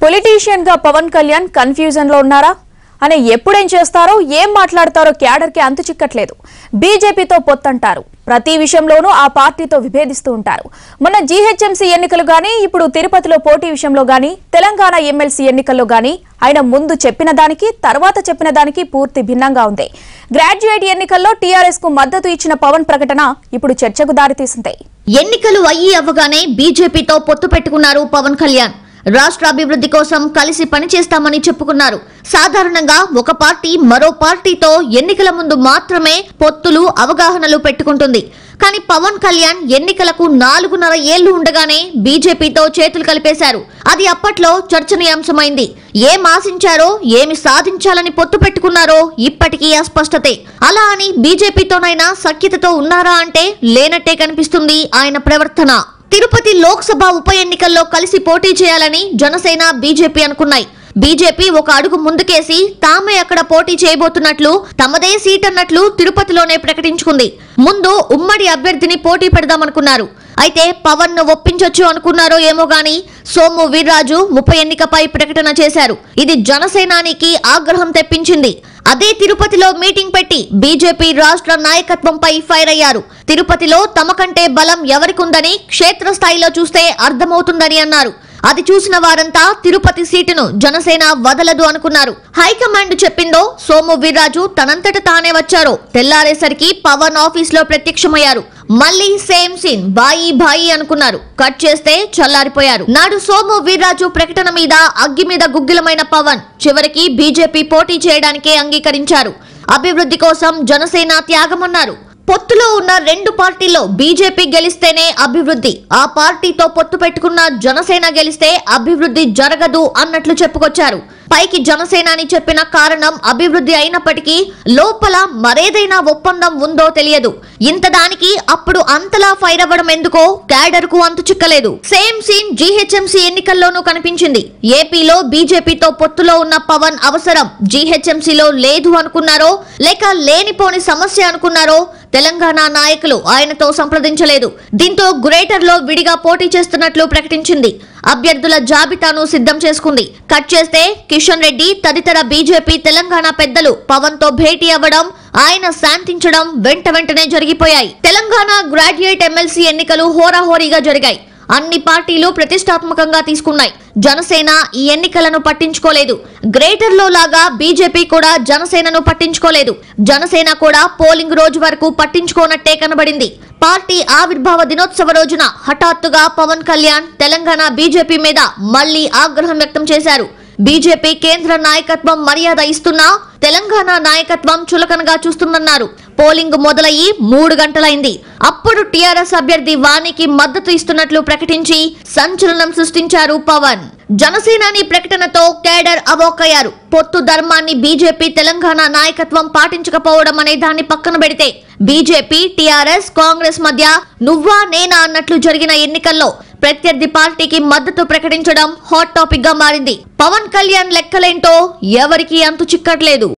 politician గా Pawan Kalyan confusion లో ఉన్నారా అని ఎప్పుడేం చేస్తారో ఏం మాట్లాడతారో క్యాడర్ కి అంతు చిక్కట్లేదు బీజేపీతో పొత్తంటారు ప్రతి విషయంలోనూ ఆ పార్టీతో విభేదిస్తూ ఉంటారు మొన్న జీహెచ్ఎంసీ ఎన్నికలు గానీ ఇప్పుడు తిరుపతిలో పోటీ విషయంలో గానీ తెలంగాణ ఎమ్మెల్సీ ఎన్నికల్లో గానీ ఆయన ముందు చెప్పిన దానికి తర్వాత చెప్పిన దానికి పూర్తి భిన్నంగా ఉంది గ్రాడ్యుయేట్ ఎన్నికల్లో టీఆర్ఎస్ కు మద్దతు ఇచ్చిన పవన్ ప్రకటన ఇప్పుడు చర్చకు దారితీసింది ఎన్నికలు అయ్యి అవ్వగానే బీజేపీతో పొత్తు పెట్టుకున్నారు పవన్ కళ్యాణ్ రాష్ట్ర అభివృద్ధి కోసం కలిసి పనిచేస్తామని చెప్పుకున్నారు సాధారణంగా ఒక పార్టీ మరో పార్టీతో ఎన్నికల ముందు మాత్రమే పొత్తులు అవగాహనలు పెట్టుకుంటుంది కానీ పవన్ కళ్యాణ్ ఎన్నికలకు నాలుగున్నర ఏళ్లు ఉండగానే బీజేపీతో చేతులు కలిపేశారు అది అప్పట్లో చర్చనీయాంశమైంది ఏం ఆశించారో ఏమి సాధించాలని పొత్తు పెట్టుకున్నారో ఇప్పటికీ అస్పష్టతే అలా అని బీజేపీతోనైనా సఖ్యతతో ఉన్నారా అంటే లేనట్టే కనిపిస్తుంది ఆయన ప్రవర్తన తిరుపతి లోక్సభ ఉప ఎన్నికల్లో కలిసి పోటీ చేయాలని జనసేన బీజేపీ అనుకున్నాయి బీజేపీ ఒక అడుగు ముందుకేసి తామే అక్కడ పోటీ చేయబోతున్నట్లు తమదే సీట్ అన్నట్లు తిరుపతిలోనే ప్రకటించుకుంది ముందు ఉమ్మడి అభ్యర్థిని పోటీ పెడదామనుకున్నారు అయితే పవన్ ను ఒప్పించొచ్చు అనుకున్నారో ఏమో గాని సోము వీర్రాజు ఉప ఎన్నికపై ప్రకటన చేశారు ఇది జనసేనానికి ఆగ్రహం తెప్పించింది అదే తిరుపతిలో మీటింగ్ పెట్టి బీజేపీ రాష్ట్ర నాయకత్వంపై ఫైర్ అయ్యారు తిరుపతిలో తమ కంటే బలం ఎవరికుందని క్షేత్రస్థాయిలో చూస్తే అర్థమవుతుందని అన్నారు అది చూసిన వారంతా తిరుపతి సీటును జనసేన వదలదు అనుకున్నారు హైకమాండ్ చెప్పిందో సోము వీర్రాజు తనంతట తానే వచ్చారో తెల్లారేసరికి పవన్ ఆఫీస్ లో ప్రత్యక్షమయ్యారు మళ్ళీ సేమ్ సీన్ బాయి బాయి అనుకున్నారు కట్ చేస్తే చల్లారిపోయారు నాడు సోము వీర్రాజు ప్రకటన మీద అగ్గి మీద గుగ్గిలమైన పవన్ చివరికి బీజేపీ పోటీ చేయడానికే అంగీకరించారు అభివృద్ధి కోసం జనసేన త్యాగమన్నారు పొత్తులో ఉన్న రెండు పార్టీల్లో బీజేపీ గెలిస్తేనే అభివృద్ధి ఆ పార్టీతో పొత్తు పెట్టుకున్న జనసేన గెలిస్తే అభివృద్ధి జరగదు అన్నట్లు చెప్పుకొచ్చారు పైకి జనసేన అని చెప్పిన కారణం అభివృద్ధి అయినప్పటికీ లోపల మరేదైనా ఒప్పందం ఉందో తెలియదు ఇంత దానికి అప్పుడు అంతలా ఫైర్ అవ్వడం ఎందుకో క్యాడర్ కు అంతు చిక్కలేదు సేమ్ సీన్ జీహెచ్ఎంసీ ఎన్నికల్లోనూ కనిపించింది ఏపీలో బీజేపీతో పొత్తులో ఉన్న పవన్ అవసరం జీహెచ్ఎంసీలో లేదు అనుకున్నారో లేక లేనిపోని సమస్య అనుకున్నారో తెలంగాణ నాయకులు ఆయనతో సంప్రదించలేదు దీంతో గ్రేటర్ లో విడిగా పోటీ చేస్తున్నట్లు ప్రకటించింది అభ్యర్థుల జాబితాను సిద్ధం చేసుకుంది కట్ చేస్తే కిషన్ రెడ్డి తదితర బీజేపీ తెలంగాణ పెద్దలు పవన్ తో భేటీ అవ్వడం ఆయన శాంతించడం వెంట వెంటనే జరిగిపోయాయి తెలంగాణ గ్రాడ్యుయేట్ ఎమ్మెల్సీ ఎన్నికలు హోరాహోరీగా జరిగాయి అన్ని పార్టీలు ప్రతిష్టాత్మకంగా తీసుకున్నాయి జనసేన ఈ ఎన్నికలను పట్టించుకోలేదు గ్రేటర్ లో లాగా బీజేపీ కూడా జనసేనను పట్టించుకోలేదు జనసేన కూడా పోలింగ్ రోజు వరకు పట్టించుకోనట్టే కనబడింది పార్టీ ఆవిర్భావ దినోత్సవ రోజున హఠాత్తుగా పవన్ కళ్యాణ్ తెలంగాణ బీజేపీ మీద మళ్లీ ఆగ్రహం వ్యక్తం చేశారు బీజేపీ కేంద్ర నాయకత్వం మర్యాద ఇస్తున్నా తెలంగాణ నాయకత్వం చులకనగా చూస్తుందన్నారు పోలింగ్ మొదలయ్యి మూడు గంటలైంది అప్పుడు టీఆర్ఎస్ అభ్యర్థి వాణికి మద్దతు ఇస్తున్నట్లు ప్రకటించి సంచలనం సృష్టించారు పవన్ జనసేనాని ప్రకటనతో కేడర్ అవాక్కయ్యారు పొత్తు ధర్మాన్ని బీజేపీ తెలంగాణ నాయకత్వం పాటించకపోవడం అనే దాన్ని పక్కన పెడితే బీజేపీ టీఆర్ఎస్ కాంగ్రెస్ మధ్య నువ్వా నేనా అన్నట్లు జరిగిన ఎన్నికల్లో ప్రత్యర్థి పార్టీకి మద్దతు ప్రకటించడం హాట్ టాపిక్ గా మారింది పవన్ కళ్యాణ్ లెక్కలేంటో ఎవరికీ అంతు చిక్కట్లేదు